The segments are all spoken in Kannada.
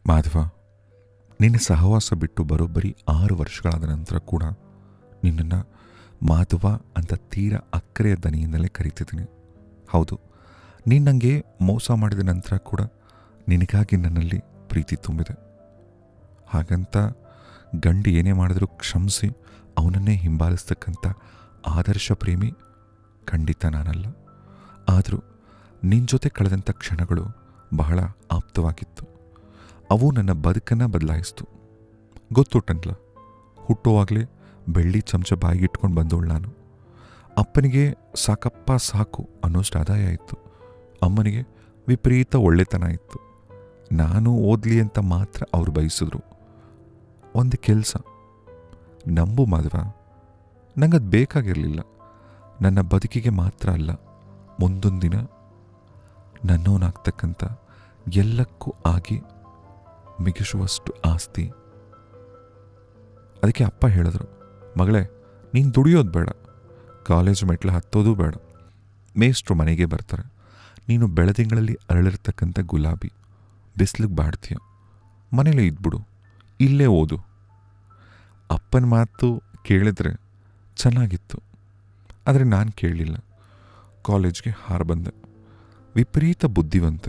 ಮಾಧವ ನಿನ್ನ ಸಹವಾಸ ಬಿಟ್ಟು ಬರೋಬ್ಬರಿ ಆರು ವರ್ಷಗಳಾದ ನಂತರ ಕೂಡ ನಿನ್ನನ್ನು ಮಾಧವ ಅಂತ ತೀರ ಅಕ್ಕರೆಯ ದನಿಯಿಂದಲೇ ಕರಿತಿದ್ದೀನಿ ಹೌದು ನೀನು ನನಗೆ ಮೋಸ ಮಾಡಿದ ನಂತರ ಕೂಡ ನಿನಗಾಗಿ ನನ್ನಲ್ಲಿ ಪ್ರೀತಿ ತುಂಬಿದೆ ಹಾಗಂತ ಗಂಡು ಏನೇ ಮಾಡಿದ್ರೂ ಕ್ಷಮಿಸಿ ಅವನನ್ನೇ ಹಿಂಬಾಲಿಸ್ತಕ್ಕಂಥ ಆದರ್ಶ ಪ್ರೇಮಿ ಖಂಡಿತ ನಾನಲ್ಲ ಆದರೂ ನಿನ್ನ ಜೊತೆ ಕಳೆದಂಥ ಕ್ಷಣಗಳು ಬಹಳ ಆಪ್ತವಾಗಿತ್ತು ಅವು ನನ್ನ ಬದುಕನ್ನು ಬದಲಾಯಿಸ್ತು ಗೊತ್ತುಂಟಲ್ಲ ಹುಟ್ಟುವಾಗಲೇ ಬೆಳ್ಳಿ ಚಮಚ ಬಾಯಿಗಿಟ್ಕೊಂಡು ಬಂದವಳು ನಾನು ಅಪ್ಪನಿಗೆ ಸಾಕಪ್ಪ ಸಾಕು ಅನ್ನೋಷ್ಟು ಆದಾಯ ಇತ್ತು ಅಮ್ಮನಿಗೆ ವಿಪರೀತ ಒಳ್ಳೆತನ ಇತ್ತು ನಾನು ಓದಲಿ ಅಂತ ಮಾತ್ರ ಅವ್ರು ಬಯಸಿದ್ರು ಒಂದು ಕೆಲಸ ನಂಬು ಮಾಧವ ನಂಗದು ಬೇಕಾಗಿರಲಿಲ್ಲ ನನ್ನ ಬದುಕಿಗೆ ಮಾತ್ರ ಅಲ್ಲ ಮುಂದೊಂದು ದಿನ ನನ್ನವನಾಗ್ತಕ್ಕಂಥ ಎಲ್ಲಕ್ಕೂ ಆಗಿ ಮಿಗಿಸುವಷ್ಟು ಆಸ್ತಿ ಅದಕ್ಕೆ ಅಪ್ಪ ಹೇಳಿದ್ರು ಮಗಳೇ ನೀನು ದುಡಿಯೋದು ಬೇಡ ಕಾಲೇಜ್ ಮೆಟ್ಲು ಹತ್ತೋದು ಬೇಡ ಮೇಷ್ಟ್ರು ಮನೆಗೆ ಬರ್ತಾರೆ ನೀನು ಬೆಳದಿಂಗಳಲ್ಲಿ ಅರಳಿರ್ತಕ್ಕಂಥ ಗುಲಾಬಿ ಬಿಸಿಲಿಗೆ ಬಾಡ್ತೀಯ ಮನೇಲೇ ಇದ್ಬಿಡು ಇಲ್ಲೇ ಓದು ಅಪ್ಪನ ಮಾತು ಕೇಳಿದ್ರೆ ಚೆನ್ನಾಗಿತ್ತು ಆದರೆ ನಾನು ಕೇಳಲಿಲ್ಲ ಕಾಲೇಜ್ಗೆ ಹಾರ ಬಂದೆ ವಿಪರೀತ ಬುದ್ಧಿವಂತೆ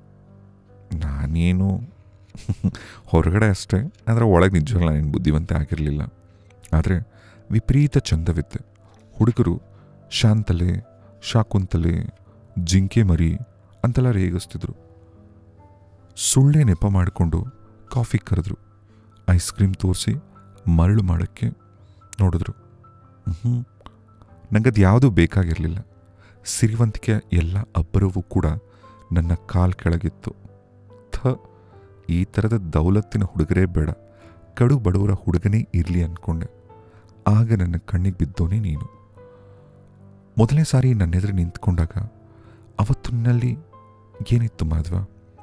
ನಾನೇನು ಹೊರಗಡೆ ಅಷ್ಟೇ ಆದರೆ ಒಳಗೆ ನಿಜವಾಗ್ಲ ನಾನು ಬುದ್ಧಿವಂತೆ ಆಗಿರಲಿಲ್ಲ ಆದರೆ ವಿಪರೀತ ಚಂದವಿದ್ದೆ ಹುಡುಗರು ಶಾಂತಲೆ ಶಾಕುಂತಲೆ ಜಿಂಕೆ ಮರಿ ಅಂತೆಲ್ಲ ರೇಗಿಸ್ತಿದ್ರು ಸುಳ್ಳೆ ನೆಪ ಮಾಡಿಕೊಂಡು ಕಾಫಿ ಕರೆದ್ರು ಐಸ್ ಕ್ರೀಮ್ ತೋರಿಸಿ ಮರಳು ಮಾಡೋಕ್ಕೆ ನೋಡಿದ್ರು ಹ್ಞೂ ನನಗದು ಯಾವುದೂ ಬೇಕಾಗಿರಲಿಲ್ಲ ಸಿರಿವಂತಿಕೆಯ ಎಲ್ಲ ಅಬ್ಬರವೂ ಕೂಡ ನನ್ನ ಕಾಲ್ ಕೆಳಗಿತ್ತು ಥ ಈ ಥರದ ದೌಲತ್ತಿನ ಹುಡುಗರೇ ಬೇಡ ಕಡು ಬಡವರ ಹುಡುಗನೇ ಇರಲಿ ಅಂದ್ಕೊಂಡೆ ಆಗ ನನ್ನ ಕಣ್ಣಿಗೆ ಬಿದ್ದೋನೇ ನೀನು ಮೊದಲನೇ ಸಾರಿ ನನ್ನೆದುರು ನಿಂತ್ಕೊಂಡಾಗ ಅವತ್ತು ನನ್ನಲ್ಲಿ ಏನಿತ್ತು ಮಾಧವ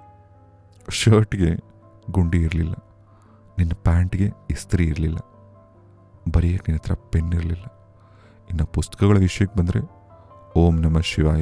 ಶರ್ಟ್ಗೆ ಗುಂಡಿ ಇರಲಿಲ್ಲ ನಿನ್ನ ಪ್ಯಾಂಟ್ಗೆ ಇಸ್ತ್ರಿ ಇರಲಿಲ್ಲ ಬರೆಯೋಕ್ಕೆ ನಿನ್ನ ಹತ್ರ ಪೆನ್ ಇರಲಿಲ್ಲ ಇನ್ನು ಪುಸ್ತಕಗಳ ವಿಷಯಕ್ಕೆ ಬಂದರೆ ಓಂ ನಮ ಶಿವಾಯ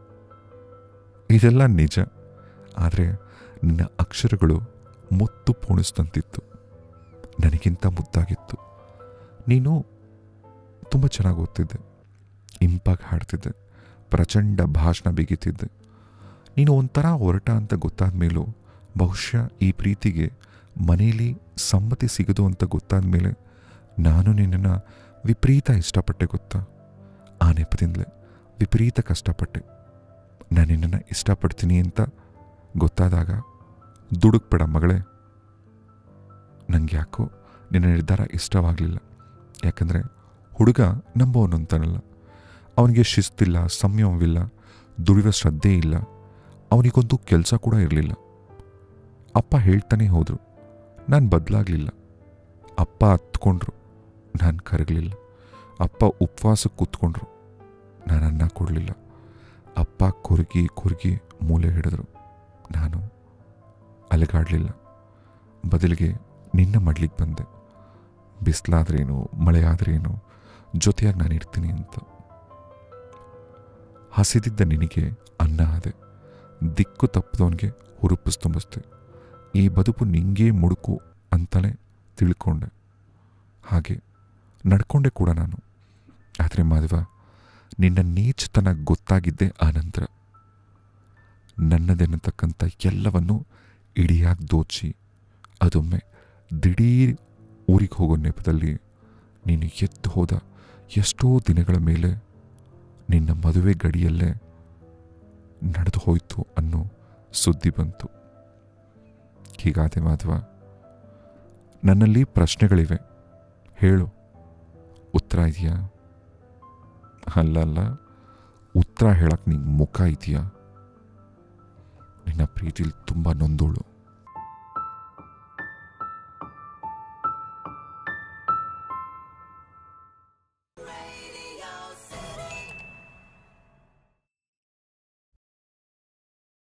ಇದೆಲ್ಲ ನಿಜ ಆದರೆ ನಿನ್ನ ಅಕ್ಷರಗಳು ಮುತ್ತು ಪೋಣಿಸ್ದಂತಿತ್ತು ನನಗಿಂತ ಮುದ್ದಾಗಿತ್ತು ನೀನು ತುಂಬ ಚೆನ್ನಾಗಿ ಓದ್ತಿದ್ದೆ ಇಂಪಾಗಿ ಹಾಡ್ತಿದ್ದೆ ಪ್ರಚಂಡ ಭಾಷಣ ಬಿಗಿತಿದ್ದೆ ನೀನು ಒಂಥರ ಹೊರಟ ಅಂತ ಗೊತ್ತಾದ ಮೇಲೂ ಬಹುಶಃ ಈ ಪ್ರೀತಿಗೆ ಮನೆಯಲ್ಲಿ ಸಮ್ಮತಿ ಸಿಗದು ಅಂತ ಗೊತ್ತಾದ ಮೇಲೆ ನಾನು ನಿನ್ನನ್ನು ವಿಪರೀತ ಇಷ್ಟಪಟ್ಟೆ ಗೊತ್ತಾ ಆ ನೆಪದಿಂದಲೇ ವಿಪರೀತ ಕಷ್ಟಪಟ್ಟೆ ನಾನು ನಿನ್ನನ್ನು ಇಷ್ಟಪಡ್ತೀನಿ ಅಂತ ಗೊತ್ತಾದಾಗ ದುಡುಕ್ಬೇಡ ಮಗಳೇ ನನಗೆ ಯಾಕೋ ನಿನ್ನ ನಿರ್ಧಾರ ಇಷ್ಟವಾಗಲಿಲ್ಲ ಯಾಕಂದರೆ ಹುಡುಗ ನಂಬೋನಂತಾನಲ್ಲ ಅವನಿಗೆ ಶಿಸ್ತಿಲ್ಲ ಸಂಯಮವಿಲ್ಲ ದುಡಿಯೋ ಶ್ರದ್ಧೆ ಇಲ್ಲ ಅವನಿಗೊಂದು ಕೆಲಸ ಕೂಡ ಇರಲಿಲ್ಲ ಅಪ್ಪ ಹೇಳ್ತಾನೆ ಹೋದರು ನಾನು ಬದಲಾಗಲಿಲ್ಲ ಅಪ್ಪ ಹತ್ಕೊಂಡ್ರು ನಾನು ಕರಗಲಿಲ್ಲ ಅಪ್ಪ ಉಪವಾಸಕ್ಕೆ ಕೂತ್ಕೊಂಡ್ರು ನಾನು ಅನ್ನ ಕೊಡಲಿಲ್ಲ ಅಪ್ಪ ಕೊರಗಿ ಕೊರಗಿ ಮೂಲೆ ಹಿಡಿದ್ರು ನಾನು ಅಲಗಾಡಲಿಲ್ಲ ಬದಲಿಗೆ ನಿನ್ನ ಮಡ್ಲಿಗೆ ಬಂದೆ ಬಿಸಿಲಾದ್ರೇನು ಮಳೆ ಆದ್ರೇನು ಜೊತೆಯಾಗಿ ನಾನು ಇರ್ತೀನಿ ಅಂತ ಹಸಿದಿದ್ದ ನಿನಗೆ ಅನ್ನ ಆದೆ ದಿಕ್ಕು ತಪ್ಪದವನಿಗೆ ಹುರುಪಿಸ್ ತುಂಬಿಸ್ತೆ ಈ ಬದುಕು ನಿಂಗೇ ಮುಡುಕು ಅಂತಲೇ ತಿಳ್ಕೊಂಡೆ ಹಾಗೆ ನಡ್ಕೊಂಡೆ ಕೂಡ ನಾನು ಆದರೆ ಮಾಧವ ನಿನ್ನ ನೀಚತನ ಗೊತ್ತಾಗಿದ್ದೆ ಆ ನಂತರ ನನ್ನದೆನ್ನತಕ್ಕಂಥ ಎಲ್ಲವನ್ನು ಇಡಿಯಾಗಿ ದೋಚಿ ಅದೊಮ್ಮೆ ದಿಢೀರ್ ಊರಿಗೆ ಹೋಗೋ ನೆಪದಲ್ಲಿ ನೀನು ಎದ್ದು ಹೋದ ಎಷ್ಟೋ ದಿನಗಳ ಮೇಲೆ ನಿನ್ನ ಮದುವೆ ಗಡಿಯಲ್ಲೇ ನಡೆದು ಹೋಯಿತು ಅನ್ನೋ ಸುದ್ದಿ ಬಂತು ಹೀಗಾದೆ ಮಾಧವ ನನ್ನಲ್ಲಿ ಪ್ರಶ್ನೆಗಳಿವೆ ಹೇಳು ಉತ್ತರ ಇದೆಯಾ ಅಲ್ಲ ಅಲ್ಲ ಉತ್ತರ ಹೇಳಕ್ಕೆ ನಿಂಗೆ ಮುಖ ಇದೆಯಾ ನಿನ್ನ ಪ್ರೀತಿಲಿ ತುಂಬ ನೊಂದೋಳು